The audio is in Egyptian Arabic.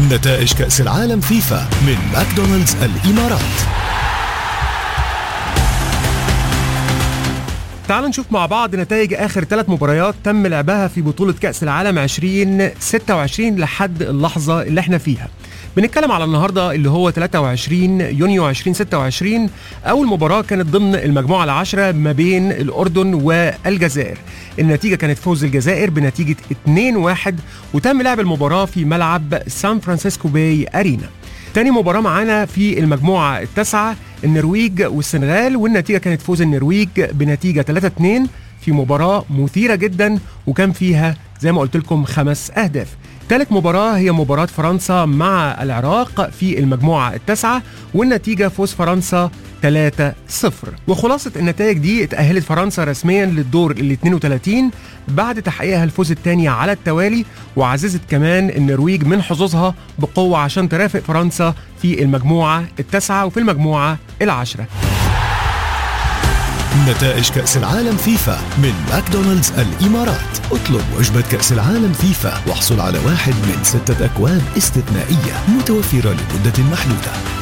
نتائج كأس العالم فيفا من ماكدونالدز الإمارات تعالوا نشوف مع بعض نتائج اخر ثلاث مباريات تم لعبها في بطوله كاس العالم 2026 لحد اللحظه اللي احنا فيها بنتكلم على النهارده اللي هو 23 يونيو 2026 اول مباراه كانت ضمن المجموعه العاشره ما بين الاردن والجزائر النتيجه كانت فوز الجزائر بنتيجه 2-1 وتم لعب المباراه في ملعب سان فرانسيسكو باي ارينا تاني مباراة معانا في المجموعة التاسعة النرويج والسنغال والنتيجة كانت فوز النرويج بنتيجة 3-2 في مباراة مثيرة جدا وكان فيها زي ما قلت لكم خمس أهداف ثالث مباراة هي مباراة فرنسا مع العراق في المجموعة التاسعة والنتيجة فوز فرنسا 3-0 وخلاصة النتائج دي اتأهلت فرنسا رسميا للدور ال 32 بعد تحقيقها الفوز الثاني على التوالي وعززت كمان النرويج من حظوظها بقوة عشان ترافق فرنسا في المجموعة التاسعة وفي المجموعة العاشرة نتائج كأس العالم فيفا من ماكدونالدز الإمارات اطلب وجبة كأس العالم فيفا واحصل على واحد من ستة أكواب استثنائية متوفرة لمدة محدودة